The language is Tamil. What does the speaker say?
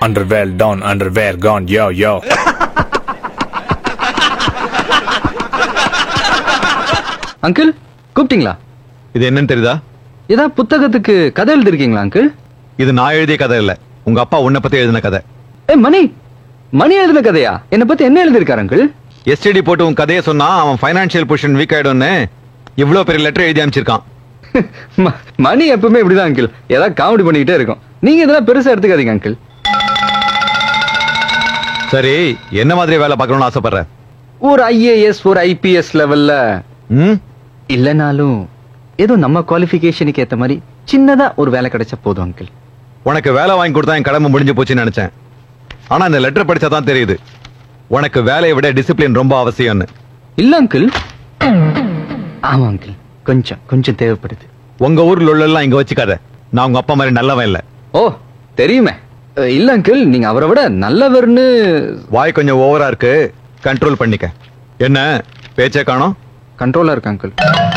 Underwear down, underwear gone, yo, yo. Uncle கூப்பிட்டீங்களா இது என்னன்னு தெரியுதா ஏதா புத்தகத்துக்கு கதை எழுதிருக்கீங்களா அங்கிள் இது நான் எழுதிய கதை இல்ல உங்க அப்பா உன்னை பத்தி எழுதின கதை ஏ மணி மணி எழுதின கதையா என்னை பத்தி என்ன எழுதிருக்காரு அங்கிள் எஸ்டிடி போட்டு உன் கதையை சொன்னா அவன் ஃபைனான்சியல் பொசிஷன் வீக் ஆயிடும்னு இவ்வளவு பெரிய லெட்டர் எழுதி அமைச்சிருக்கான் ம- மணி எப்பவுமே இப்படிதான் அங்கிள் ஏதாவது காமெடி பண்ணிக்கிட்டே இருக்கும் நீங்க இதெல்லாம் பெருசா எடுத்துக்காதீங்க அங்கிள் சரி என்ன மாதிரி வேலை பார்க்கணும்னு ஆசைப்படுற ஒரு ஐஏஎஸ் ஒரு ஐபிஎஸ் லெவல்ல ம் இல்லனாலும் ஏதோ நம்ம குவாலிஃபிகேஷனுக்கு ஏத்த மாதிரி சின்னதா ஒரு வேலை கிடைச்சா போதும் அங்கிள் உனக்கு வேலை வாங்கி கொடுத்தா என் கடமை முடிஞ்சு போச்சுன்னு நினைச்சேன் ஆனா இந்த லெட்டர் படிச்சா தான் தெரியுது உனக்கு வேலையை விட டிசிப்ளின் ரொம்ப அவசியம்னு இல்ல அங்கிள் ஆமா அங்கிள் கொஞ்சம் கொஞ்சம் தேவைப்படுது உங்க ஊர்ல உள்ளெல்லாம் இங்க வச்சுக்காத நான் உங்க அப்பா மாதிரி நல்லவன் இல்ல ஓ தெரியுமே அஹ், இல்ல அங்கிள் நீங்க அவரை விட நல்லவர்னு வாய் கொஞ்சம் ஓவரா இருக்கு கண்ட்ரோல் பண்ணிக்க என்ன பேச்சே காணோம் கண்ட்ரோலா இருக்கு அங்கிள்